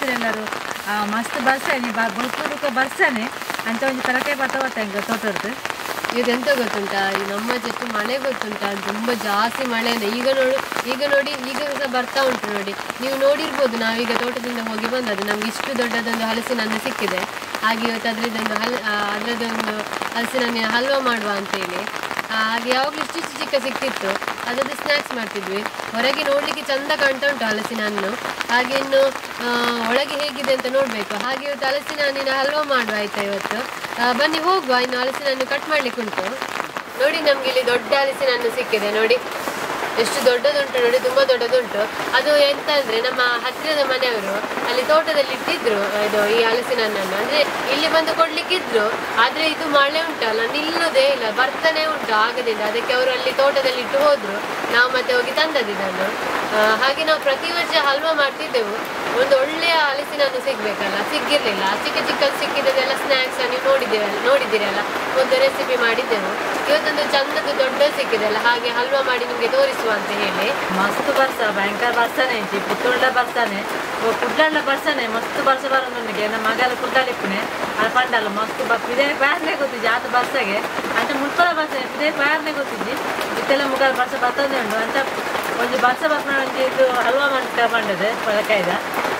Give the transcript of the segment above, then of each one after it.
ಎಲ್ಲರೂ ಆ, ಮಸ್ತ್ ಬರ್ಸಾನೆ ಬುಲ್ಪುರಕ್ಕೆ ಬರ್ಸಾನೆ ಅಂತ ಒಂದು ತರಕಾರಿ ಬರ್ತಾವತ್ತ ಹಿಂಗೆ ತೋಟದ್ದು ಇದೆಂತ ಗೊತ್ತುಂಟಾ ಈ ನಮ್ಮ ಜೊತೆ ಮಳೆ ಗೊತ್ತುಂಟಾ ತುಂಬಾ ಜಾಸ್ತಿ ಮಳೆ ಇದೆ ಈಗ ನೋಡು ಈಗ ನೋಡಿ ಈಗ ಸಹ ಬರ್ತಾ ಉಂಟು ನೋಡಿ ನೀವು ನೋಡಿರ್ಬೋದು ನಾವೀಗ ತೋಟದಿಂದ ಹೋಗಿ ಬಂದದ್ದು ನಮ್ಗೆ ಇಷ್ಟು ದೊಡ್ಡದೊಂದು ಹಲಸಿನ ಹಣ್ಣು ಸಿಕ್ಕಿದೆ ಹಾಗೆ ಇವತ್ತು ಅದರದ್ದೊಂದು ಹಲ್ ಆ, ಅದರದ್ದೊಂದು ಹಲಸಿನ ಹಣ್ಣಿನ ಹಲ್ವಾ ಮಾಡುವ ಅಂತೇಳಿ ಆ, ಹಾಗೆ ಯಾವಾಗಲೂ ಇಷ್ಟು ಇಷ್ಟು ಚಿಕ್ಕ ಸಿಕ್ತಿತ್ತು ಅದರದ್ದು ಸ್ನ್ಯಾಕ್ಸ್ ಮಾಡ್ತಿದ್ವಿ ಹೊರಗೆ ನೋಡ್ಲಿಕ್ಕೆ ಚಂದ ಕಾಣ್ತಾ ಉಂಟು ಹಲಸಿನ ಹಣ್ಣು ಹಾಗೆ ಇನ್ನು ಆ, ಒಳಗೆ ಹೇಗಿದೆ ಅಂತ ನೋಡಬೇಕು ಹಾಗೆ ಇವತ್ತು ಹಲಸಿನ ಹಣ್ಣಿನ ಹಲ್ವಾ ಮಾಡುವ ಆಯ್ತಾ ಇವತ್ತು ಆ, ಬನ್ನಿ ಹೋಗುವ ಇನ್ನು ಹಲಸಿನ ಹಣ್ಣು ಕಟ್ ಮಾಡ್ಲಿಕ್ಕೆ ಉಂಟು ನೋಡಿ ನಮ್ಗೆ ಇಲ್ಲಿ ದೊಡ್ಡ ಹಲಸಿನ ಹಣ್ಣು ಸಿಕ್ಕಿದೆ ನೋಡಿ ಎಷ್ಟು ದೊಡ್ಡದುಂಟು ನೋಡಿ ತುಂಬಾ ದೊಡ್ಡದುಂಟು ಅದು ಎಂತ ಅಂದ್ರೆ ನಮ್ಮ ಹತ್ತಿರದ ಮನೆಯವರು ಅಲ್ಲಿ ತೋಟದಲ್ಲಿ ಇಟ್ಟಿದ್ರು ಇದು ಈ ಹಲಸಿನ ಹಣ್ಣನ್ನು ಅಂದ್ರೆ ಇಲ್ಲಿ ಬಂದು ಕೊಡ್ಲಿಕ್ಕಿದ್ರು ಆದ್ರೆ ಇದು ಮಳೆ ಉಂಟಲ್ಲ ನಿಲ್ಲುದೇ ಇಲ್ಲ ಬರ್ತಾನೆ ಉಂಟು ಆಗದಿಂದ ಅದಕ್ಕೆ ಅವರು ಅಲ್ಲಿ ತೋಟದಲ್ಲಿ ಇಟ್ಟು ಹೋದ್ರು ನಾವು ಮತ್ತೆ ಹೋಗಿ ತಂದದ್ದು ಇದನ್ನು ಆ, ಹಾಗೆ ನಾವು ಪ್ರತಿ ವರ್ಷ ಹಲ್ವಾ ಮಾಡ್ತಿದ್ದೆವು ಒಂದು ಒಳ್ಳೆಯ ಹಲಸಿನ ಹಣ್ಣು ಸಿಗ್ಬೇಕಲ್ಲ ಸಿಗ್ಗಿರ್ಲಿಲ್ಲ ಚಿಕ್ಕ ಚಿಕ್ಕ ಸಿಕ್ಕಿದ್ದೆಲ್ಲ ಸ್ನ್ಯಾಕ್ಸ್ ನೀವು ನೋಡಿದ್ದೀರಲ್ಲ ನೋಡಿದ್ದೀರಲ್ಲ ಒಂದು ರೆಸಿಪಿ ಮಾಡಿದ್ದೆವು ಇವತ್ತೊಂದು ಚಂದದ್ದು ದೊಡ್ಡ ಸಿಕ್ಕಿದೆಲ್ಲ ಹಾಗೆ ಹಲ್ವಾ ಮಾಡಿ ನಿಮ್ಗೆ ತೋರಿಸುವ ಅಂತ ಹೇಳಿ ಮಸ್ತ್ ಬರ್ಸ ಭಯಂಕರ ಬರ್ಸಾನೆ ಇಂಚಿ ಪುತ್ತುಳ್ಳ ಬರ್ಸಾನೆ ಓ ಕುಡ್ಲಂಡ ಬರ್ಸಾನೆ ಮಸ್ತ್ ಬರ್ಸ ಬರೋದೊಂದಿಗೆ ನಮ್ಮ ಮಗಲ ಕುಡ್ದಾಲಿಪ್ಪನೆ ಅದು ಪಂಡಲ್ಲ ಮಸ್ತ್ ಬ ಇದೇ ಪ್ಯಾರ್ನೆ ಗೊತ್ತಿದ್ದಿ ಆತ ಬರ್ಸಗೆ ಅಂತ ಮುಲ್ಪಲ ಬರ್ಸಾನೆ ಇದೇ ಪ್ಯಾರ್ನೆ ಗೊತ್ತಿದ್ದಿ ಇತ್ತೆಲ್ಲ ಮುಗಾಲ ಬರ್ಸ ಬರ್ತದೆ ಉಂಟು ಅಂತ ಒಂದು ಬರ್ಸ ಬರ್ಸ ಒಂಜಿ ಇದು ಹಲ್ವಾ ಮಾಡ್ತಾ ಬಂಡದೆ ಪಳಕಾಯ್ದ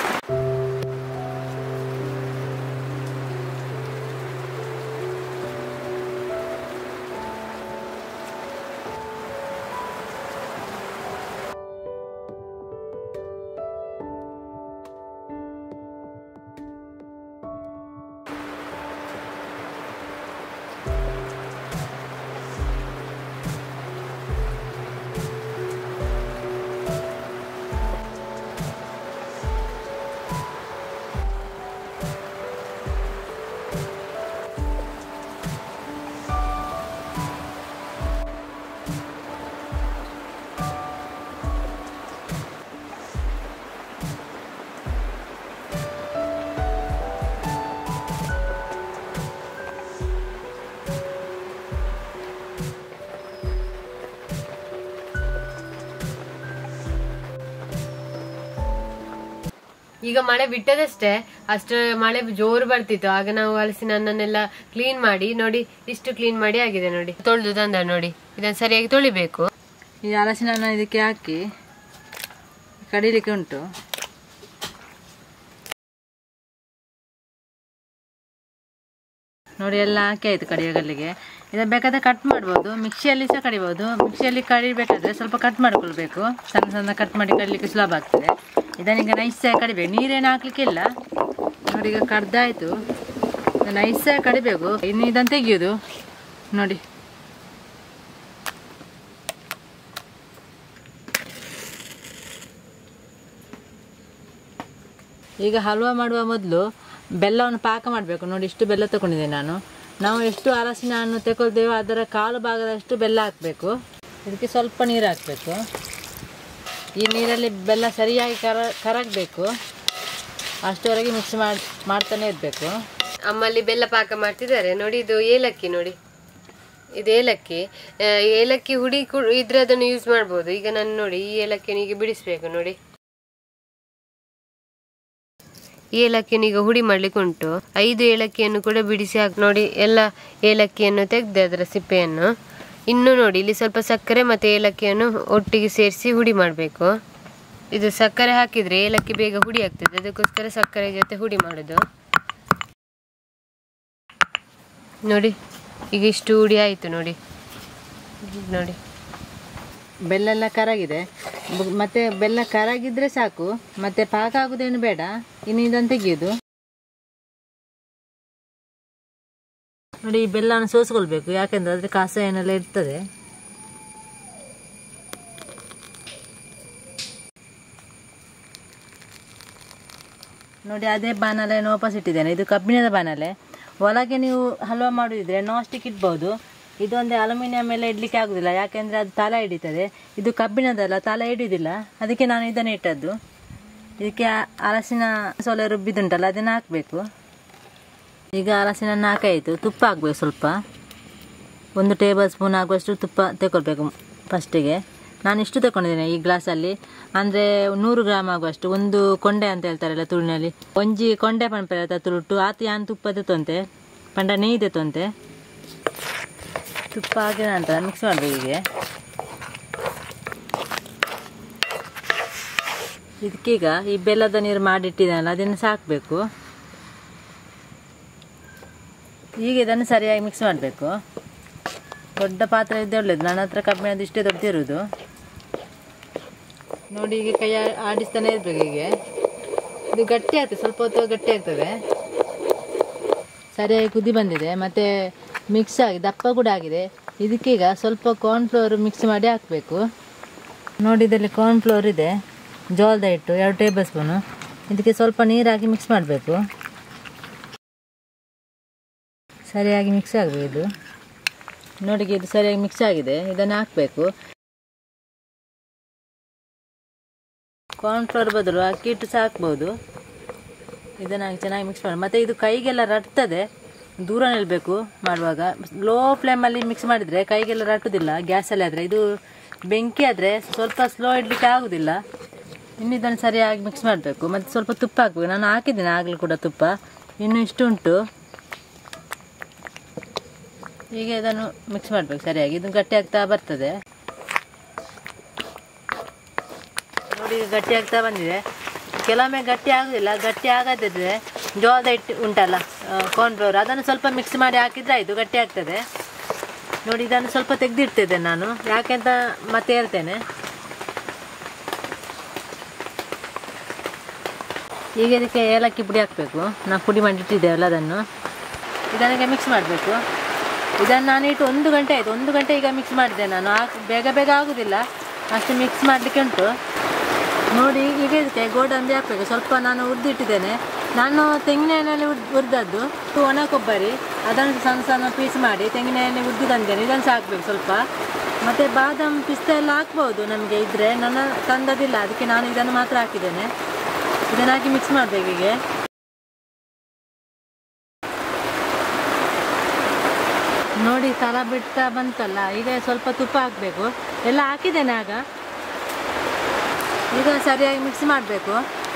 ಈಗ ಮಳೆ ಬಿಟ್ಟದಷ್ಟೇ ಅಷ್ಟು ಮಳೆ ಜೋರು ಬರ್ತಿತ್ತು ಆಗ ನಾವು ಹಲಸಿನ ಹಣ್ಣನ್ನೆಲ್ಲ ಕ್ಲೀನ್ ಮಾಡಿ ನೋಡಿ ಇಷ್ಟು ಕ್ಲೀನ್ ಮಾಡಿ ಆಗಿದೆ ನೋಡಿ ತೊಳೆದು ತಂದ ನೋಡಿ ಇದನ್ನ ಸರಿಯಾಗಿ ತೊಳಿಬೇಕು ಈ ಹಲಸಿನ ಹಣ್ಣು ಇದಕ್ಕೆ ಹಾಕಿ ಕಡಿಲಿಕ್ಕೆ ಉಂಟು ನೋಡಿ ಎಲ್ಲ ಹಾಕಿ ಆಯ್ತು ಕಡಿಯೋಗಲ್ಲಿಗೆ ಇದನ್ನು ಬೇಕಾದ್ರೆ ಕಟ್ ಮಾಡ್ಬೋದು ಮಿಕ್ಸಿಯಲ್ಲಿ ಸಹ ಕಡಿಬೋದು ಮಿಕ್ಸಿಯಲ್ಲಿ ಕಡಿಬೇಕಾದ್ರೆ ಸ್ವಲ್ಪ ಕಟ್ ಮಾಡ್ಕೊಳ್ಬೇಕು ಸಣ್ಣ ಸಣ್ಣ ಕಟ್ ಮಾಡಿ ಕಡಿಲಿಕ್ಕೆ ಸುಲಭ ಆಗ್ತದೆ ಇದನ್ನೀಗ ನೈಸಾಗಿ ಕಡಿಬೇಕು ನೀರೇನು ಹಾಕ್ಲಿಕ್ಕೆ ಇಲ್ಲ ನೋಡಿ ಈಗ ಕಡ್ದಾಯ್ತು ನೈಸಾಗಿ ಕಡಿಬೇಕು ಇನ್ನು ಇದನ್ನು ತೆಗಿಯೋದು ನೋಡಿ ಈಗ ಹಲ್ವಾ ಮಾಡುವ ಮೊದಲು ಬೆಲ್ಲವನ್ನು ಪಾಕ ಮಾಡಬೇಕು ನೋಡಿ ಇಷ್ಟು ಬೆಲ್ಲ ತಗೊಂಡಿದ್ದೆ ನಾನು ನಾವು ಎಷ್ಟು ಹಲಸಿನ ಹಣ್ಣು ತಗೊಳ್ತೇವೋ ಅದರ ಕಾಲು ಭಾಗದಷ್ಟು ಬೆಲ್ಲ ಹಾಕಬೇಕು ಇದಕ್ಕೆ ಸ್ವಲ್ಪ ನೀರು ಹಾಕಬೇಕು ಈ ನೀರಲ್ಲಿ ಬೆಲ್ಲ ಸರಿಯಾಗಿ ಕರ ಕರಗಬೇಕು ಅಷ್ಟವರೆಗೆ ಮಿಕ್ಸ್ ಮಾಡಿ ಮಾಡ್ತಾನೆ ಇರಬೇಕು ಅಮ್ಮಲ್ಲಿ ಬೆಲ್ಲ ಪಾಕ ಮಾಡ್ತಿದ್ದಾರೆ ನೋಡಿ ಇದು ಏಲಕ್ಕಿ ನೋಡಿ ಇದು ಏಲಕ್ಕಿ ಆ, ಏಲಕ್ಕಿ ಹುಡಿ ಕು- ಇದ್ರೆ ಅದನ್ನು ಯೂಸ್ ಮಾಡ್ಬೋದು ಈಗ ನಾನು ನೋಡಿ ಈ ಏಲಕ್ಕಿಯನ್ನು ಈಗ ಬಿಡಿಸ್ಬೇಕು ನೋಡಿ ಈ ಏಲಕ್ಕಿಯನ್ನು ಈಗ ಹುಡಿ ಮಾಡ್ಲಿಕ್ಕೆ ಉಂಟು ಐದು ಏಲಕ್ಕಿಯನ್ನು ಕೂಡ ಬಿಡಿಸಿ ಹಾಕಿ ನೋಡಿ ಎಲ್ಲ ಏಲಕ್ಕಿಯನ್ನು ತೆಗೆದೆ ಅದರ ಸಿಪ್ಪೆಯನ್ನು ಇನ್ನು ನೋಡಿ ಇಲ್ಲಿ ಸ್ವಲ್ಪ ಸಕ್ಕರೆ ಮತ್ತೆ ಏಲಕ್ಕಿಯನ್ನು ಒಟ್ಟಿಗೆ ಸೇರಿಸಿ ಹುಡಿ ಮಾಡಬೇಕು ಇದು ಸಕ್ಕರೆ ಹಾಕಿದ್ರೆ ಏಲಕ್ಕಿ ಬೇಗ ಹುಡಿ ಆಗ್ತದೆ ಅದಕ್ಕೋಸ್ಕರ ಸಕ್ಕರೆ ಜೊತೆ ಹುಡಿ ಮಾಡೋದು ನೋಡಿ ಈಗ ಇಷ್ಟು ಹುಡಿ ಆಯಿತು ನೋಡಿ ನೋಡಿ ಬೆಲ್ಲ ಎಲ್ಲ ಕರಗಿದೆ ಬ- ಮತ್ತೆ ಬೆಲ್ಲ ಕರಗಿದ್ರೆ ಸಾಕು ಮತ್ತೆ ಪಾಕ ಆಗುದೇನು ಬೇಡ ಇನ್ನು ಇದನ್ನು ತೆಗೆಯೋದು ನೋಡಿ ಈ ಬೆಲ್ಲವನ್ನು ಸೋಸ್ಕೊಳ್ಬೇಕು ಯಾಕೆಂದ್ರೆ ಅದ್ರ ಕಸ ಏನೆಲ್ಲ ಇರ್ತದೆ ನೋಡಿ ಅದೇ ಬಾಣಲೆಯನ್ನು ವಾಪಸ್ ಇಟ್ಟಿದ್ದೇನೆ ಇದು ಕಬ್ಬಿಣದ ಬಾಣಲೆ ಒಳಗೆ ನೀವು ಹಲ್ವಾ ಮಾಡೋದಿದ್ರೆ ನಾನ್ ಸ್ಟಿಕ್ ಇಡ್ಬೋದು ಇದೊಂದು ಅಲ್ಯೂಮಿನಿಯಂ ಎಲ್ಲ ಇಡ್ಲಿಕ್ಕೆ ಆಗುದಿಲ್ಲ ಯಾಕೆಂದ್ರೆ ಅದು ತಲೆ ಹಿಡಿತದೆ ಇದು ಕಬ್ಬಿಣದಲ್ಲ ತಲೆ ಹಿಡಿಯೋದಿಲ್ಲ ಅದಕ್ಕೆ ನಾನು ಇದನ್ನು ಇಟ್ಟದ್ದು ಇದಕ್ಕೆ ಆ ಹಲಸಿನ ಸೊಲೆ ರುಬ್ಬಿದುಂಟಲ್ಲ ಅದನ್ನು ಹಾಕಬೇಕು ಈಗ ಹಲಸಿನ ಹಣ್ಣು ಹಾಕಾಯಿತು ತುಪ್ಪ ಹಾಕ್ಬೇಕು ಸ್ವಲ್ಪ ಒಂದು ಟೇಬಲ್ ಸ್ಪೂನ್ ಆಗುವಷ್ಟು ತುಪ್ಪ ತಗೊಳ್ಬೇಕು ಫಸ್ಟಿಗೆ ನಾನು ಇಷ್ಟು ತಗೊಂಡಿದ್ದೇನೆ ಈ ಗ್ಲಾಸಲ್ಲಿ ಅಂದರೆ ನೂರು ಗ್ರಾಮ್ ಆಗುವಷ್ಟು ಒಂದು ಕೊಂಡೆ ಅಂತ ಹೇಳ್ತಾರಲ್ಲ ತುಳುನಲ್ಲಿ ಒಂಜಿ ಕೊಂಡೆ ಪಂಪೆರ ತುಳುಟ್ಟು ಆತ ಯಾನ್ ತುಪ್ಪದ ತೊಂತೆ ಪಂಡ ನೆಯ್ದೆ ತೊಂತೆ ತುಪ್ಪ ಹಾಕಿದ ನಂತರ ಮಿಕ್ಸ್ ಮಾಡಬೇಕು ಹೀಗೆ ಇದಕ್ಕೀಗ ಈ ಬೆಲ್ಲದ ನೀರು ಮಾಡಿಟ್ಟಿದ್ದಾನಲ್ಲ ಅದನ್ನು ಸಾಕಬೇಕು ಈಗ ಇದನ್ನು ಸರಿಯಾಗಿ ಮಿಕ್ಸ್ ಮಾಡಬೇಕು ದೊಡ್ಡ ಪಾತ್ರೆ ಇದ್ದೇ ಒಳ್ಳೇದು ನನ್ನ ಹತ್ರ ಕಬ್ಬಿಣದ ಇಷ್ಟೇ ದೊಡ್ಡದಿರುವುದು ನೋಡಿ ಈಗ ಕೈ ಆ- ಆಡಿಸ್ತಾನೆ ಇರ್ಬೇಕು ಹೀಗೆ ಇದು ಗಟ್ಟಿ ಆಗ್ತದೆ ಸ್ವಲ್ಪ ಹೊತ್ತು ಗಟ್ಟಿ ಆಗ್ತದೆ ಸರಿಯಾಗಿ ಕುದಿ ಬಂದಿದೆ ಮತ್ತು ಮಿಕ್ಸ್ ಆಗಿ ದಪ್ಪ ಕೂಡ ಆಗಿದೆ ಇದಕ್ಕೀಗ ಸ್ವಲ್ಪ ಕಾರ್ನ್ಫ್ಲವರ್ ಮಿಕ್ಸ್ ಮಾಡಿ ಹಾಕಬೇಕು ನೋಡಿ ಇದರಲ್ಲಿ ಕಾರ್ನ್ಫ್ಲವರ್ ಇದೆ ಜೋಳದ ಹಿಟ್ಟು ಎರಡು ಟೇಬಲ್ ಸ್ಪೂನು ಇದಕ್ಕೆ ಸ್ವಲ್ಪ ನೀರು ಹಾಕಿ ಮಿಕ್ಸ್ ಮಾಡಬೇಕು ಸರಿಯಾಗಿ ಮಿಕ್ಸ್ ಆಗಬೇಕು ಇದು ನೋಡಿ ಇದು ಸರಿಯಾಗಿ ಮಿಕ್ಸ್ ಆಗಿದೆ ಇದನ್ನು ಹಾಕಬೇಕು ಕಾರ್ನ್ಫ್ಲವರ್ ಬದಲು ಅಕ್ಕಿ ಹಿಟ್ಟು ಸಹ ಹಾಕ್ಬೋದು ಇದನ್ನು ಹಾಕಿ ಚೆನ್ನಾಗಿ ಮಿಕ್ಸ್ ಮಾಡಿ ಮತ್ತು ಇದು ಕೈಗೆಲ್ಲ ರಟ್ತದೆ ದೂರ ನಿಲ್ಲಬೇಕು ಮಾಡುವಾಗ ಲೋ ಫ್ಲೇಮಲ್ಲಿ ಮಿಕ್ಸ್ ಮಾಡಿದರೆ ಕೈಗೆಲ್ಲ ರಟ್ಟುದಿಲ್ಲ ಗ್ಯಾಸಲ್ಲಿ ಆದರೆ ಇದು ಬೆಂಕಿ ಆದರೆ ಸ್ವಲ್ಪ ಸ್ಲೋ ಇಡಲಿಕ್ಕೆ ಆಗೋದಿಲ್ಲ ಇನ್ನು ಇದನ್ನು ಸರಿಯಾಗಿ ಮಿಕ್ಸ್ ಮಾಡಬೇಕು ಮತ್ತು ಸ್ವಲ್ಪ ತುಪ್ಪ ಹಾಕಬೇಕು ನಾನು ಹಾಕಿದ್ದೀನಿ ಆಗಲೂ ಕೂಡ ತುಪ್ಪ ಇನ್ನು ಇಷ್ಟು ಉಂಟು ಹೀಗೆ ಇದನ್ನು ಮಿಕ್ಸ್ ಮಾಡಬೇಕು ಸರಿಯಾಗಿ ಇದು ಗಟ್ಟಿ ಆಗ್ತಾ ಬರ್ತದೆ ನೋಡಿ ಈಗ ಗಟ್ಟಿ ಆಗ್ತಾ ಬಂದಿದೆ ಕೆಲವೊಮ್ಮೆ ಗಟ್ಟಿ ಆಗುದಿಲ್ಲ ಗಟ್ಟಿ ಆಗದಿದ್ರೆ ಜೋಳದ ಹಿಟ್ಟು ಉಂಟಲ್ಲ ಕಾರ್ನ್ಫ್ಲವರ್ ಅದನ್ನು ಸ್ವಲ್ಪ ಮಿಕ್ಸ್ ಮಾಡಿ ಹಾಕಿದ್ರೆ ಆಯಿತು ಗಟ್ಟಿ ಆಗ್ತದೆ ನೋಡಿ ಇದನ್ನು ಸ್ವಲ್ಪ ತೆಗೆದಿಡ್ತಿದ್ದೆ ನಾನು ಯಾಕೆಂತ ಮತ್ತೆ ಹೇಳ್ತೇನೆ ಈಗ ಇದಕ್ಕೆ ಏಲಕ್ಕಿ ಪುಡಿ ಹಾಕಬೇಕು ನಾವು ಪುಡಿ ಮಾಡಿ ಇಟ್ಟಿದ್ದೇವಲ್ಲ ಅದನ್ನು ಇದನಿಗೆ ಮಿಕ್ಸ್ ಮಾಡಬೇಕು ಇದನ್ನು ನಾನು ಇಟ್ಟು ಒಂದು ಗಂಟೆ ಆಯಿತು ಒಂದು ಗಂಟೆ ಈಗ ಮಿಕ್ಸ್ ಮಾಡಿದೆ ನಾನು ಹಾಕ್ ಬೇಗ ಬೇಗ ಆಗೋದಿಲ್ಲ ಅಷ್ಟು ಮಿಕ್ಸ್ ಮಾಡಲಿಕ್ಕೆ ಉಂಟು ನೋಡಿ ಈಗ ಇದಕ್ಕೆ ಗೋಡಂಬಿ ಹಾಕಬೇಕು ಸ್ವಲ್ಪ ನಾನು ಹುರಿದಿಟ್ಟಿದ್ದೇನೆ ನಾನು ತೆಂಗಿನ ಎಣ್ಣೆಯಲ್ಲಿ ಹುರ್ ಹುರಿದದ್ದು ಒಣ ಕೊಬ್ಬರಿ ಅದನ್ನು ಸಣ್ಣ ಸಣ್ಣ ಪೀಸ್ ಮಾಡಿ ತೆಂಗಿನ ಎಣ್ಣೆ ಹುರಿದು ತಂದೇನೆ ಇದನ್ನು ಸಹ ಹಾಕ್ಬೇಕು ಸ್ವಲ್ಪ ಮತ್ತು ಬಾದಾಮ್ ಪಿಸ್ತಾ ಎಲ್ಲ ಹಾಕ್ಬೋದು ನಮಗೆ ಇದ್ದರೆ ನನ್ನ ತಂದದಿಲ್ಲ ಅದಕ್ಕೆ ನಾನು ಇದನ್ನು ಮಾತ್ರ ಹಾಕಿದ್ದೇನೆ ಇದನ್ನು ಹಾಕಿ ಮಿಕ್ಸ್ ಮಾಡಬೇಕು ಹೀಗೆ ನೋಡಿ ತಲ ಬಿಡ್ತಾ ಬಂತಲ್ಲ ಈಗ ಸ್ವಲ್ಪ ತುಪ್ಪ ಹಾಕಬೇಕು ಎಲ್ಲ ಹಾಕಿದ್ದೇನೆ ಆಗ ಈಗ ಸರಿಯಾಗಿ ಮಿಕ್ಸ್ ಮಾಡಬೇಕು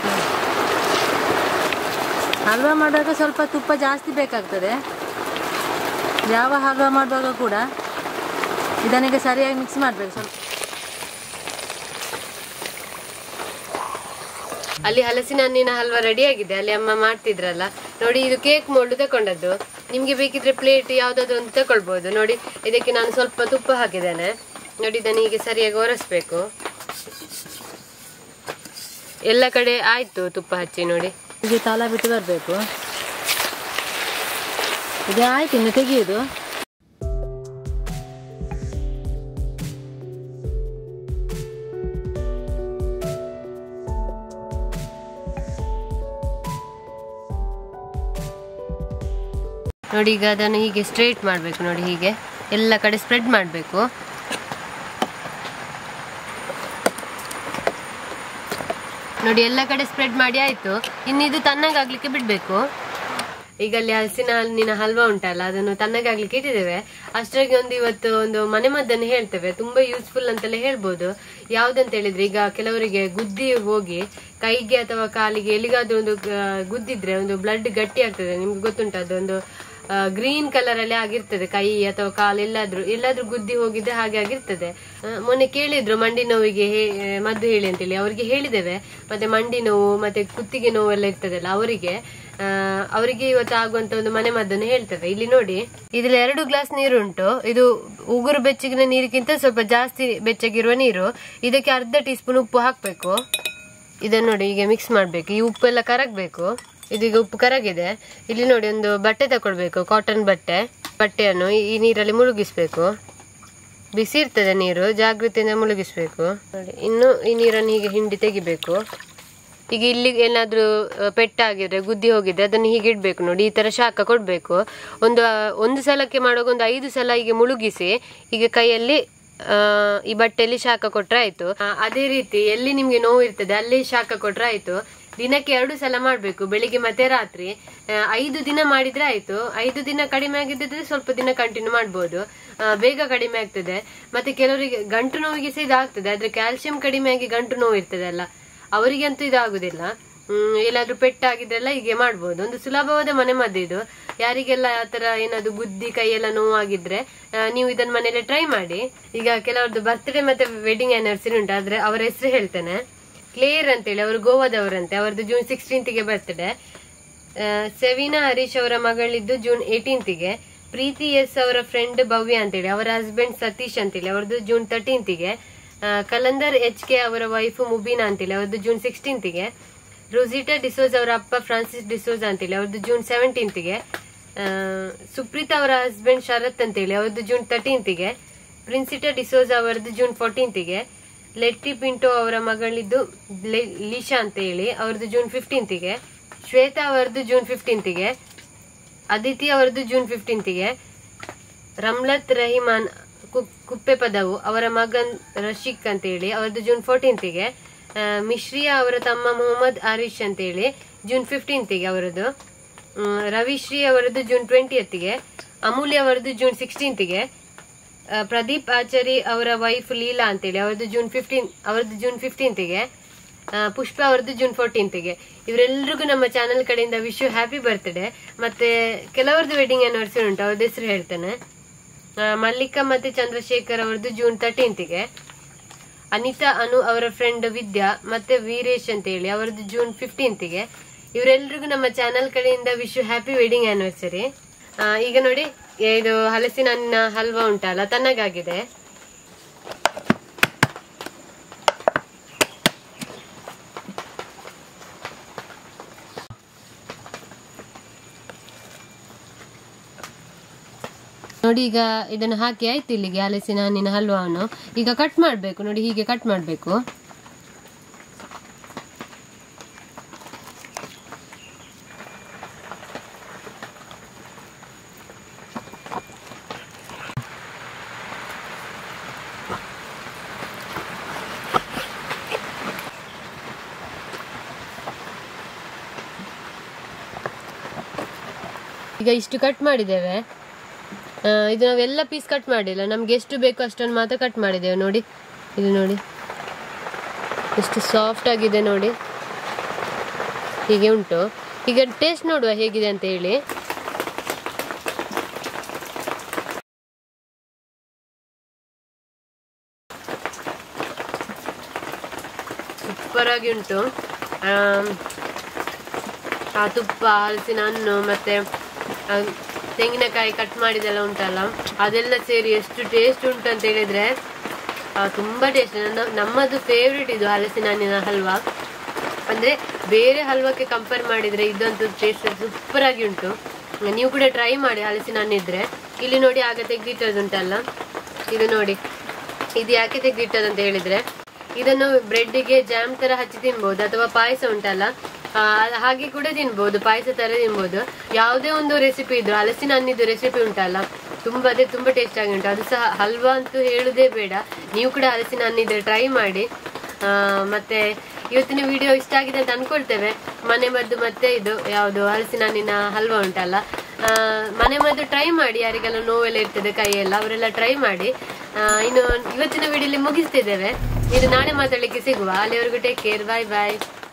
ಹಲ್ವಾ ಮಾಡುವಾಗ ಸ್ವಲ್ಪ ತುಪ್ಪ ಜಾಸ್ತಿ ಬೇಕಾಗ್ತದೆ ಯಾವ ಹಲ್ವಾ ಮಾಡುವಾಗ ಕೂಡ ಇದನ್ನೀಗ ಸರಿಯಾಗಿ ಮಿಕ್ಸ್ ಮಾಡಬೇಕು ಸ್ವಲ್ಪ ಅಲ್ಲಿ ಹಲಸಿನ ಹಣ್ಣಿನ ಹಲ್ವಾ ರೆಡಿ ಆಗಿದೆ ಅಲ್ಲಿ ಅಮ್ಮ ಮಾಡ್ತಿದ್ರಲ್ಲ ನೋಡಿ ಇದು ಕೇಕ್ ಮೋಲ್ಡ್ ತಕೊಂಡದ್ದು ನಿಮ್ಗೆ ಬೇಕಿದ್ರೆ ಪ್ಲೇಟ್ ಯಾವ್ದಾದ್ರು ಒಂದು ತಕೊಳ್ಬಹುದು ನೋಡಿ ಇದಕ್ಕೆ ನಾನು ಸ್ವಲ್ಪ ತುಪ್ಪ ಹಾಕಿದ್ದೇನೆ ನೋಡಿ ಇದನ್ನು ಹೀಗೆ ಸರಿಯಾಗಿ ಒರೆಸ್ಬೇಕು ಎಲ್ಲ ಕಡೆ ಆಯ್ತು ತುಪ್ಪ ಹಚ್ಚಿ ನೋಡಿ ಹೀಗೆ ತಲ ಬಿಟ್ಟು ಬರಬೇಕು ಇದು ಆಯ್ತು ಇನ್ನು ತೆಗೆಯುವುದು ನೋಡಿ ಈಗ ಅದನ್ನು ಹೀಗೆ ಸ್ಟ್ರೇಟ್ ಮಾಡಬೇಕು ನೋಡಿ ಹೀಗೆ ಎಲ್ಲ ಕಡೆ ಸ್ಪ್ರೆಡ್ ಮಾಡಬೇಕು ನೋಡಿ ಎಲ್ಲ ಕಡೆ ಸ್ಪ್ರೆಡ್ ಮಾಡಿ ಆಯ್ತು ಇನ್ನು ಇದು ತಣ್ಣಗಾಗ್ಲಿಕ್ಕೆ ಬಿಡ್ಬೇಕು ಈಗ ಅಲ್ಲಿ ಹಲಸಿನ ಹಣ್ಣಿನ ಹಲ್ವಾ ಉಂಟಲ್ಲ ಅದನ್ನು ತಣ್ಣಗಾಗ್ಲಿಕ್ಕೆ ಇಟ್ಟಿದ್ದೇವೆ ಅಷ್ಟರಾಗಿ ಒಂದು ಇವತ್ತು ಒಂದು ಮನೆ ಮದ್ದನ್ನು ಹೇಳ್ತೇವೆ ತುಂಬಾ ಯೂಸ್ಫುಲ್ ಅಂತೆಲ್ಲ ಹೇಳ್ಬೋದು ಯಾವ್ದಂತ ಹೇಳಿದ್ರೆ ಈಗ ಕೆಲವರಿಗೆ ಗುದ್ದಿ ಹೋಗಿ ಕೈಗೆ ಅಥವಾ ಕಾಲಿಗೆ ಎಲ್ಲಿಗಾದ್ರೂ ಒಂದು ಆ, ಗುದ್ದಿದ್ರೆ ಒಂದು ಬ್ಲಡ್ ಗಟ್ಟಿ ಆಗ್ತದೆ ನಿಮ್ಗೆ ಗೊತ್ತುಂಟ ಅದೊಂದು ಗ್ರೀನ್ ಕಲರ್ ಅಲ್ಲಿ ಆಗಿರ್ತದೆ ಕೈ ಅಥವಾ ಕಾಲು ಎಲ್ಲಾದ್ರೂ ಎಲ್ಲಾದ್ರೂ ಗುದ್ದಿ ಹೋಗಿದ್ರೆ ಹಾಗೆ ಆಗಿರ್ತದೆ ಆ, ಮೊನ್ನೆ ಕೇಳಿದ್ರು ಮಂಡಿ ನೋವಿಗೆ ಹೇ- ಮದ್ದು ಹೇಳಿ ಅಂತೇಳಿ ಅವರಿಗೆ ಹೇಳಿದ್ದೇವೆ ಮತ್ತೆ ಮಂಡಿ ನೋವು ಮತ್ತೆ ಕುತ್ತಿಗೆ ನೋವು ಎಲ್ಲ ಇರ್ತದಲ್ಲ ಅವರಿಗೆ ಆ, ಅವರಿಗೆ ಇವತ್ತು ಆಗುವಂತ ಒಂದು ಮನೆ ಮದ್ದನ್ನು ಹೇಳ್ತೇವೆ ಇಲ್ಲಿ ನೋಡಿ ಇದ್ರಲ್ಲಿ ಎರಡು ಗ್ಲಾಸ್ ನೀರು ಉಂಟು ಇದು ಉಗುರು ಬೆಚ್ಚಗಿನ ನೀರಿಗಿಂತ ಸ್ವಲ್ಪ ಜಾಸ್ತಿ ಬೆಚ್ಚಗಿರುವ ನೀರು ಇದಕ್ಕೆ ಅರ್ಧ ಟೀ ಸ್ಪೂನ್ ಉಪ್ಪು ಹಾಕ್ಬೇಕು ಇದನ್ನ ನೋಡಿ ಈಗ ಮಿಕ್ಸ್ ಮಾಡ್ಬೇಕು ಈ ಉಪ್ಪೆಲ್ಲ ಕರಗಬೇಕು ಇದೀಗ ಉಪ್ಪು ಕರಗಿದೆ ಇಲ್ಲಿ ನೋಡಿ ಒಂದು ಬಟ್ಟೆ ತಕೊಳ್ಬೇಕು ಕಾಟನ್ ಬಟ್ಟೆ ಬಟ್ಟೆಯನ್ನು ಈ- ಈ ನೀರಲ್ಲಿ ಮುಳುಗಿಸ್ಬೇಕು ಬಿಸಿ ಇರ್ತದೆ ನೀರು ಜಾಗೃತಿಯಿಂದ ಮುಳುಗಿಸ್ಬೇಕು ನೋಡಿ ಇನ್ನು ಈ ನೀರನ್ನು ಹೀಗೆ ಹಿಂಡಿ ತೆಗಿಬೇಕು ಈಗ ಇಲ್ಲಿ ಏನಾದ್ರೂ ಆ, ಪೆಟ್ಟಾಗಿದ್ರೆ ಗುದ್ದಿ ಹೋಗಿದ್ರೆ ಅದನ್ನು ಹೀಗೆ ಇಡ್ಬೇಕು ನೋಡಿ ಈ ತರ ಶಾಖ ಕೊಡ್ಬೇಕು ಒಂದು ಆ, ಒಂದು ಸಲಕ್ಕೆ ಮಾಡುವಾಗ ಒಂದು ಐದು ಸಲ ಹೀಗೆ ಮುಳುಗಿಸಿ ಈಗ ಕೈಯಲ್ಲಿ ಆ, ಈ ಬಟ್ಟೆಯಲ್ಲಿ ಶಾಖ ಕೊಟ್ರೆ ಆಯ್ತು ಆ, ಅದೇ ರೀತಿ ಎಲ್ಲಿ ನಿಮ್ಗೆ ನೋವು ಇರ್ತದೆ ಅಲ್ಲಿ ಶಾಖ ಕೊಟ್ರೆ ಆಯ್ತು ದಿನಕ್ಕೆ ಎರಡು ಸಲ ಮಾಡ್ಬೇಕು ಬೆಳಿಗ್ಗೆ ಮತ್ತೆ ರಾತ್ರಿ ಆ, ಐದು ದಿನ ಮಾಡಿದ್ರೆ ಆಯ್ತು ಐದು ದಿನ ಕಡಿಮೆ ಆಗಿದ್ದಿದ್ರೆ ಸ್ವಲ್ಪ ದಿನ ಕಂಟಿನ್ಯೂ ಮಾಡ್ಬೋದು ಆ, ಬೇಗ ಕಡಿಮೆ ಆಗ್ತದೆ ಮತ್ತೆ ಕೆಲವರಿಗೆ ಗಂಟು ನೋವಿಗೆ ಸಹ ಇದಾಗ್ತದೆ ಆದ್ರೆ ಕ್ಯಾಲ್ಸಿಯಂ ಕಡಿಮೆ ಆಗಿ ಗಂಟು ನೋವು ಇರ್ತದಲ್ಲ ಅವರಿಗಂತೂ ಇದಾಗುದಿಲ್ಲ ಹ್ಮ್ ಎಲ್ಲಾದ್ರೂ ಪೆಟ್ಟಾಗಿದ್ರೆಲ್ಲ ಹೀಗೆ ಮಾಡ್ಬೋದು ಒಂದು ಸುಲಭವಾದ ಮನೆ ಮದ್ದು ಇದು ಯಾರಿಗೆಲ್ಲ ಆತರ ಏನಾದ್ರು ಬುದ್ಧಿ ಕೈಯೆಲ್ಲ ನೋವಾಗಿದ್ರೆ ಆ, ನೀವು ಇದನ್ನ ಮನೇಲಿ ಟ್ರೈ ಮಾಡಿ ಈಗ ಕೆಲವ್ರದ್ದು ಬರ್ತ್ಡೇ ಮತ್ತೆ ವೆಡ್ಡಿಂಗ್ ಆನಿವರ್ಸರಿ ಉಂಟು ಆದ್ರೆ ಅವರ ಹೆಸರು ಹೇಳ್ತೇನೆ ಕ್ಲೇರ್ ಅಂತೇಳಿ ಅವರು ಗೋವಾದವರಂತೆ ಅವರದ್ದು ಜೂನ್ ಸಿಕ್ಸ್ಟೀನ್ತ್ಗೆ ಬರ್ತ್ಡೇ ಸೆವಿನಾ ಹರೀಶ್ ಅವರ ಮಗಳಿದ್ದು ಜೂನ್ ಏಟೀನ್ತ್ಗೆ ಪ್ರೀತಿ ಎಸ್ ಅವರ ಫ್ರೆಂಡ್ ಭವ್ಯ ಅಂತೇಳಿ ಅವರ ಹಸ್ಬೆಂಡ್ ಸತೀಶ್ ಅಂತೇಳಿ ಅವ್ರದ್ದು ಜೂನ್ ತರ್ಟೀನ್ತ್ಗೆ ಕಲಂದರ್ ಎಚ್ ಕೆ ಅವರ ವೈಫ್ ಮುಬೀನಾ ಅಂತೇಳಿ ಅವ್ರದ್ದು ಜೂನ್ ಸಿಕ್ಸ್ಟೀನ್ತ್ಗೆ ರುಜಿಟಾ ಡಿಸೋಜ್ ಅವರ ಅಪ್ಪ ಫ್ರಾನ್ಸಿಸ್ ಡಿಸೋಜ್ ಅಂತೇಳಿ ಅವ್ರದ್ದು ಜೂನ್ ಸೆವೆಂಟೀನ್ತ್ಗೆ ಸುಪ್ರೀತಾ ಅವರ ಹಸ್ಬೆಂಡ್ ಶರತ್ ಅಂತೇಳಿ ಅವ್ರದ್ದು ಜೂನ್ ತರ್ಟೀನ್ತ್ಗೆ ಪ್ರಿನ್ಸಿಟಾ ಡಿಸೋಜ್ ಅವರದ್ದು ಜೂನ್ ಫೋರ್ಟೀನ್ತ್ಗೆ ಲೆಟ್ಟಿ ಪಿಂಟೋ ಅವರ ಮಗಳಿದ್ದು ಲೆ- ಲೀಶಾ ಅಂತ ಹೇಳಿ ಅವ್ರದ್ದು ಜೂನ್ ಫಿಫ್ಟೀನ್ತ್ಗೆ ಶ್ವೇತಾ ಅವರದ್ದು ಜೂನ್ ಫಿಫ್ಟೀನ್ತ್ಗೆ ಅದಿತಿ ಅವರದ್ದು ಜೂನ್ ಫಿಫ್ಟೀನ್ತ್ಗೆ ರಮ್ಲತ್ ರಹಿಮಾನ್ ಕು- ಕುಪ್ಪೆ ಪದವು ಅವರ ಮಗನ್ ರಶೀಕ್ ಅಂತ ಹೇಳಿ ಅವರದ್ದು ಜೂನ್ ಫೋರ್ಟೀನ್ತ್ಗೆ ಮಿಶ್ರಿಯಾ ಅವರ ತಮ್ಮ ಮೊಹಮ್ಮದ್ ಆರಿಶ್ ಅಂತ ಹೇಳಿ ಜೂನ್ ಫಿಫ್ಟೀನ್ತ್ಗೆ ಅವರದ್ದು ಹ್ಮ್, ರವಿಶ್ರೀ ಅವರದ್ದು ಜೂನ್ ಟ್ವೆಂಟಿಯತ್ಗೆ ಅಮೂಲ್ಯ ಅವರದ್ದು ಜೂನ್ ಸಿಕ್ಸ್ಟೀನ್ತ್ಗೆ ಆ, ಪ್ರದೀಪ್ ಆಚಾರಿ ಅವರ ವೈಫ್ ಲೀಲಾ ಅಂತೇಳಿ ಅವರದ್ದು ಜೂನ್ ಫಿಫ್ಟೀನ್ ಅವರದ್ದು ಜೂನ್ ಫಿಫ್ಟೀನ್ತ್ಗೆ ಪುಷ್ಪ ಅವರದ್ದು ಜೂನ್ ಫೋರ್ಟೀನ್ತ್ಗೆ ಇವರೆಲ್ಲರಿಗೂ ನಮ್ಮ ಚಾನೆಲ್ ಕಡೆಯಿಂದ ವಿಶ್ ಯು ಹ್ಯಾಪಿ ಬರ್ತ್ಡೇ ಮತ್ತೆ ಕೆಲವರದ್ದು ವೆಡ್ಡಿಂಗ್ ಆನಿವರ್ಸರಿ ಉಂಟು ಅವ್ರದ್ದು ಹೆಸರು ಹೇಳ್ತೇನೆ ಆ, ಮಲ್ಲಿಕಾ ಮತ್ತೆ ಚಂದ್ರಶೇಖರ್ ಅವರದ್ದು ಜೂನ್ ತರ್ಟೀನ್ತ್ಗೆ ಅನಿತಾ ಅನು ಅವರ ಫ್ರೆಂಡ್ ವಿದ್ಯಾ ಮತ್ತೆ ವೀರೇಶ್ ಅಂತ ಹೇಳಿ ಅವರದ್ದು ಜೂನ್ ಫಿಫ್ಟೀನ್ತ್ಗೆ ಇವರೆಲ್ಲರಿಗೂ ನಮ್ಮ ಚಾನೆಲ್ ಕಡೆಯಿಂದ ವಿಶ್ ಹ್ಯಾಪಿ ವೆಡ್ಡಿಂಗ್ ಆನಿವರ್ಸರಿ ಈಗ ನೋಡಿ ಇದು ಹಲಸಿನ ಹಣ್ಣಿನ ಹಲ್ವಾ ಉಂಟಲ್ಲ ತಣ್ಣಗಾಗಿದೆ ನೋಡಿ ಈಗ ಇದನ್ನು ಹಾಕಿ ಆಯ್ತು ಇಲ್ಲಿಗೆ ಹಲಸಿನ ಹಣ್ಣಿನ ಹಲ್ವಾವನ್ನು ಈಗ ಕಟ್ ಮಾಡಬೇಕು ನೋಡಿ ಹೀಗೆ ಕಟ್ ಮಾಡಬೇಕು ಈಗ ಇಷ್ಟು ಕಟ್ ಮಾಡಿದ್ದೇವೆ ಆ, ಇದು ನಾವೆಲ್ಲ ಪೀಸ್ ಕಟ್ ಮಾಡಿಲ್ಲ ನಮ್ಗೆ ಎಷ್ಟು ಬೇಕು ಅಷ್ಟನ್ನು ಮಾತ್ರ ಕಟ್ ಮಾಡಿದ್ದೇವೆ ನೋಡಿ ಇದು ನೋಡಿ ಎಷ್ಟು ಸಾಫ್ಟ್ ಆಗಿದೆ ನೋಡಿ ಹೀಗೆ ಉಂಟು ಈಗ ಟೇಸ್ಟ್ ನೋಡುವ ಹೇಗಿದೆ ಅಂತ ಹೇಳಿ ಸೂಪರ್ ಆಗಿ ಉಂಟು ಆಮ್, ಆ ತುಪ್ಪ ಹಲಸಿನ ಹಣ್ಣು ಮತ್ತೆ ಆ ತೆಂಗಿನಕಾಯಿ ಕಟ್ ಮಾಡಿದೆಲ್ಲ ಉಂಟಲ್ಲ ಅದೆಲ್ಲ ಸೇರಿ ಎಷ್ಟು ಟೇಸ್ಟ್ ಉಂಟು ಅಂತ ಹೇಳಿದ್ರೆ ಆ, ತುಂಬಾ ಟೇಸ್ಟ್ ನಮ್ಮದು ಫೇವ್ರೆಟ್ ಇದು ಹಲಸಿನ ಹಣ್ಣಿನ ಹಲ್ವಾ ಅಂದ್ರೆ ಬೇರೆ ಹಲ್ವಕ್ಕೆ ಕಂಪೇರ್ ಮಾಡಿದ್ರೆ ಇದಂತೂ ಟೇಸ್ಟ್ ಸೂಪರ್ ಆಗಿ ಉಂಟು ನೀವು ಕೂಡ ಟ್ರೈ ಮಾಡಿ ಹಲಸಿನ ಹಣ್ಣಿದ್ರೆ ಇಲ್ಲಿ ನೋಡಿ ಆಗ ತೆಗ್ದಿಟ್ಟದುಂಟಲ್ಲ ಇದು ನೋಡಿ ಇದು ಯಾಕೆ ತೆಗ್ದಿಟ್ಟದಂತ ಹೇಳಿದ್ರೆ ಇದನ್ನು ಬ್ರೆಡ್ಗೆ ಜಾಮ್ ತರ ಹಚ್ಚಿ ತಿನ್ಬಹುದು ಅಥವಾ ಪಾಯಸ ಉಂಟಲ್ಲ ಆ, ಹಾಗೆ ಕೂಡ ತಿನ್ಬಹುದು ಪಾಯಸ ತರ ತಿನ್ಬಹುದು ಯಾವುದೇ ಒಂದು ರೆಸಿಪಿ ಇದ್ರು ಹಲಸಿನ ಹಣ್ಣಿದ್ದು ರೆಸಿಪಿ ಉಂಟಲ್ಲ ತುಂಬಾ ಅದೇ ತುಂಬಾ ಟೇಸ್ಟ್ ಆಗಿ ಉಂಟು ಅದು ಸಹ ಹಲ್ವಾ ಅಂತೂ ಹೇಳುದೇ ಬೇಡ ನೀವು ಕೂಡ ಹಲಸಿನ ಹಣ್ಣಿದ್ರೆ ಟ್ರೈ ಮಾಡಿ ಆ, ಮತ್ತೆ ಇವತ್ತಿನ ವಿಡಿಯೋ ಇಷ್ಟ ಆಗಿದೆ ಅಂತ ಅನ್ಕೊಳ್ತೇವೆ ಮನೆ ಮದ್ದು ಮತ್ತೆ ಇದು ಯಾವುದು ಹಲಸಿನ ಹಣ್ಣಿನ ಹಲ್ವಾ ಉಂಟಲ್ಲ ಆ, ಮನೆ ಮದ್ದು ಟ್ರೈ ಮಾಡಿ ಯಾರಿಗೆಲ್ಲ ನೋವೆಲ್ಲ ಇರ್ತದೆ ಕೈಯೆಲ್ಲ ಅವರೆಲ್ಲ ಟ್ರೈ ಮಾಡಿ ಆ, ಇನ್ನು ಇವತ್ತಿನ ವಿಡಿಯೋಲಿ ಮುಗಿಸ್ತಿದ್ದೇವೆ ಇದು ನಾಳೆ ಮಾತಾಡ್ಲಿಕ್ಕೆ ಸಿಗುವ ಅಲ್ಲಿವರೆಗೂ ಟೇಕ್ ಕೇರ್ ಬಾಯ್ ಬಾಯ್